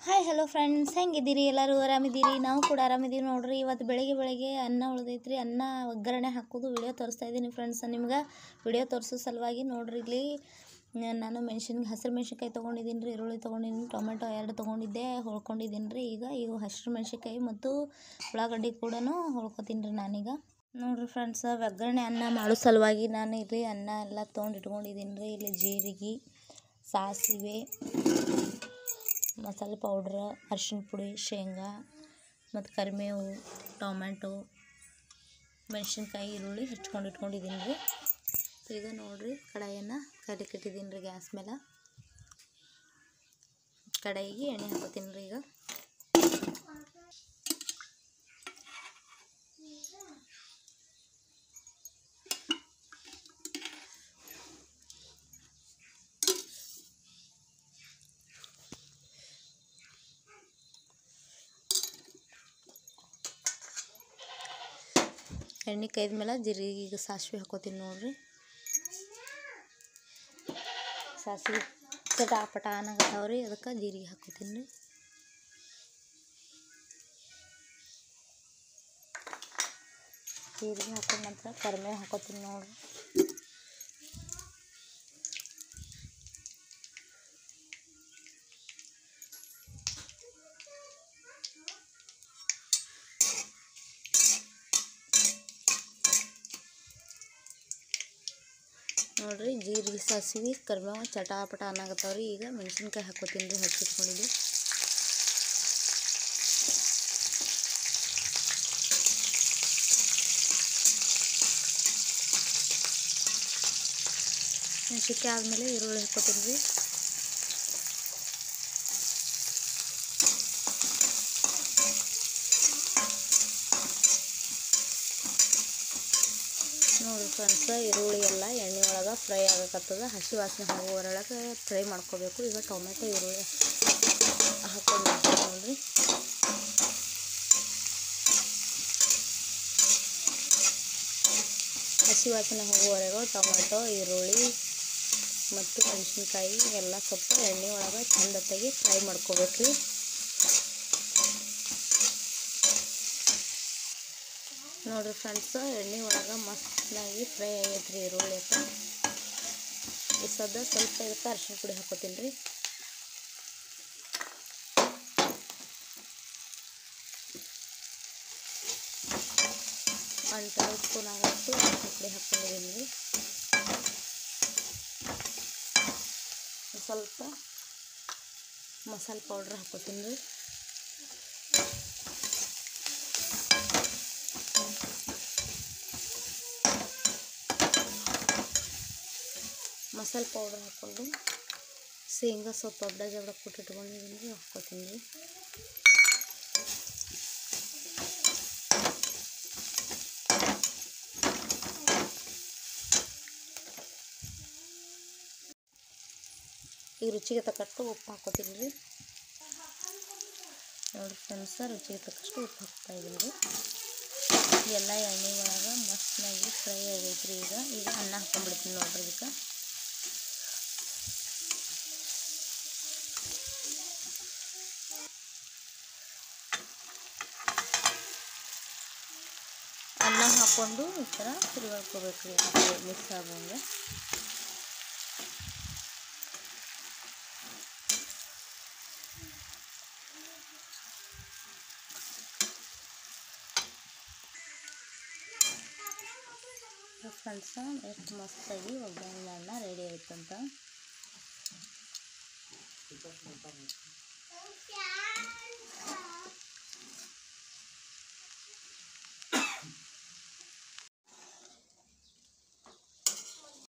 hi hello friends ಹೆಂಗಿದ್ದೀರಿ ಎಲ್ಲರೂ ಆರಾಮಿದ್ದೀರಿ ನಾವು ಕೂಡ ಆರಾಮಿದ್ದೀವಿ ನೋಡ್ರಿ ಇವತ್ತು ಬೆಳಗ್ಗೆ ಬೆಳಗ್ಗೆ ಅನ್ನ ಉಳ್ದೈತ್ರಿ ಅನ್ನ ಒಗ್ಗರಣೆ ಹಾಕೋದು ವಿಡಿಯೋ ತೋರಿಸ್ತಾ ಇದ್ದೀನಿ ಫ್ರೆಂಡ್ಸ್ ನಿಮ್ಗೆ ವಿಡಿಯೋ ತೋರಿಸೋ ಸಲುವಾಗಿ ನೋಡ್ರಿ ಇಲ್ಲಿ ನ- ನಾನು ಮೆಣಸಿನ ಹಸಿರು ಮೆಣಸಿನ್ಕಾಯಿ ತೊಗೊಂಡಿದ್ದೀನಿ ರೀ ಈರುಳ್ಳಿ ತೊಗೊಂಡಿದ್ದೀನಿ ಟೊಮೆಟೊ ಎರಡು ತೊಗೊಂಡಿದ್ದೆ ಹೊಳ್ಕೊಂಡಿದ್ದೀನಿ ರೀ ಈಗ ಇವು ಹಸಿರು ಮೆಣಸಿನ್ಕಾಯಿ ಮತ್ತು ಉಳ್ಳಾಗಡ್ಡಿ ಕೂಡ ಹೊಳ್ಕೊತೀನಿ ರೀ ನಾನೀಗ ನೋಡ್ರಿ ಫ್ರೆಂಡ್ಸ್ ಒಗ್ಗರಣೆ ಅನ್ನ ಮಾಡೋ ಸಲುವಾಗಿ ನಾನು ಇಲ್ಲಿ ಅನ್ನ ಎಲ್ಲ ತೊಗೊಂಡು ಇಟ್ಕೊಂಡಿದ್ದೀನಿ ರೀ ಇಲ್ಲಿ ಜೀರಿಗೆ ಸಾಸಿವೆ ಮಸಾಲೆ ಪೌಡ್ರ್ ಅರ್ಶಿಣ ಪುಡಿ ಶೇಂಗಾ ಮತ್ತು ಕರಿಬೇವು ಟೊಮೆಟೊ ಮೆಣಸಿನ್ಕಾಯಿ ಈರುಳ್ಳಿ ಹೆಚ್ಚ್ಕೊಂಡು ಇಟ್ಕೊಂಡಿದ್ದೀನಿ ರೀ ಈಗ ನೋಡಿರಿ ಕಡಾಯಿಯನ್ನು ಕಲಿಕ್ಕೆ ಇಟ್ಟಿದ್ದೀನಿ ರೀ ಗ್ಯಾಸ್ ಮೇಲೆ ಕಡಾಯಿಗೆ ಎಣ್ಣೆ ಹಾಕೋತೀನಿ ರೀ ಈಗ ಎಣ್ಣೆ ಕೈದ ಮೇಲೆ ಜೀರಿಗೆ ಈಗ ಸಾಸಿವೆ ಹಾಕೋತೀನಿ ನೋಡ್ರಿ ಸಾಸಿವೆ ಚಟಾಪಟ ಅನ್ನಕತ್ತಾವ್ರಿ ಅದಕ್ಕೆ ಜೀರಿಗೆ ಹಾಕೋತೀನಿ ರೀ ಜೀರಿಗೆ ಹಾಕೊಂಡ ನಂತರ ಕರಿಬೇವು ಹಾಕೋತೀನಿ ನೋಡ್ರಿ ನೋಡ್ರಿ ಜೀರಿಗೆ ಸಾಸಿವೆ ಕರಿಬೇವು ಚಟಾಪಟ ಅನ್ನಕತ್ತಾವ್ರಿ ಈಗ ಮೆಣಸಿನ್ಕಾಯಿ ಹಾಕೋತೀನಿ ರೀ ಹಚ್ಚಿಟ್ಕೊಂಡಿದ್ದು ಮೆಣಸಿನ್ಕಾಯಿ ಆದಮೇಲೆ ಈರುಳ್ಳಿ ಹಾಕೋತೀನಿ ರೀ ನೋಡಿ ಫ್ರೆಂಡ್ಸ್ ಈರುಳ್ಳಿ ಎಲ್ಲ ಎಣ್ಣೆ ಒಳಗೆ ಫ್ರೈ ಆಗಕತ್ತದ ಹಸಿ ವಾಸನೆ ಹೋಗೋವರೊಳಗೆ ಫ್ರೈ ಮಾಡ್ಕೋಬೇಕು ಈಗ ಟೊಮೆಟೊ ಈರುಳ್ಳಿ ಹಾಕೊಂಡು ನೋಡ್ರಿ ಹಸಿ ವಾಸನೆ ಹೋಗುವವರೆಗೂ ಟೊಮೆಟೊ ಈರುಳ್ಳಿ ಮತ್ತು ಮೆಣಸಿನ್ಕಾಯಿ ಎಲ್ಲ ಸ್ವಲ್ಪ ಎಣ್ಣೆ ಒಳಗೆ ಚಂದತ್ತಾಗಿ ಫ್ರೈ ಮಾಡ್ಕೋಬೇಕ್ರಿ ನೋಡ್ರಿ ಫ್ರೆಂಡ್ಸ್ ಎಣ್ಣೆ ಒಳಗೆ ಮಸ್ತಾಗಿ ಫ್ರೈ ಆಗೈತ್ರಿ ಈರುಳ್ಳಿ ಅಂತ ಈ ಸದ್ದ ಸ್ವಲ್ಪ ಇದಕ್ಕೆ ಅರ್ಶಿಣ ಪುಡಿ ಹಾಕೋತೀನಿ ರೀ ಒನ್ ಟೇಬಲ್ ಸ್ಪೂನ್ ಆಗೋಷ್ಟು ಅರ್ಶಿಣ ಪುಡಿ ಹಾಕ್ಕೊಂಡಿದ್ದೀನಿ ರೀ ಸ್ವಲ್ಪ ಮಸಾಲೆ ಪೌಡ್ರ್ ಹಾಕೋತೀನಿ ರೀ ಮಸಾಲೆ ಪೌಡರ್ ಹಾಕ್ಕೊಂಡು ಶೇಂಗಾ ಸ್ವಲ್ಪ ದೊಡ್ಡ ಜಗಳ ಕೊಟ್ಟು ಇಟ್ಕೊಂಡಿದ್ದೀನಿ ರೀ ಹಾಕ್ಕೋತೀನಿ ರೀ ಈಗ ರುಚಿಗೆ ತಕ್ಕಷ್ಟು ಉಪ್ಪು ಹಾಕ್ಕೋತೀನಿ ರೀ ನೋಡಿ ಫ್ರೆಂಡ್ಸ ರುಚಿಗೆ ತಕ್ಕಷ್ಟು ಉಪ್ಪು ಹಾಕ್ತಾ ಇದ್ದೀನಿ ರೀ ಎಲ್ಲ ಎಣ್ಣೆ ಒಳಗೆ ಮಸ್ತಾಗಿ ಫ್ರೈ ಆಗೈತ್ರಿ ಈಗ ಈಗ ಅನ್ನ ಹಾಕೊಂಡ್ಬಿಡ್ತೀನಿ ನೋಡ್ರಿ ಇದಕ್ಕೆ ಅನ್ನ ಹಾಕ್ಕೊಂಡು ಈ ಥರ ತಿರುಗಾಡ್ಕೋಬೇಕು ರೀ ಮಿಕ್ಸ್ ಆಗೋಂಗೆ ಫ್ರೆಂಡ್ಸ ಎಷ್ಟು ಮಸ್ತಾಗಿ ಒಗ್ಗರಣೆ ಅನ್ನ ರೆಡಿ ಆಯ್ತಂತ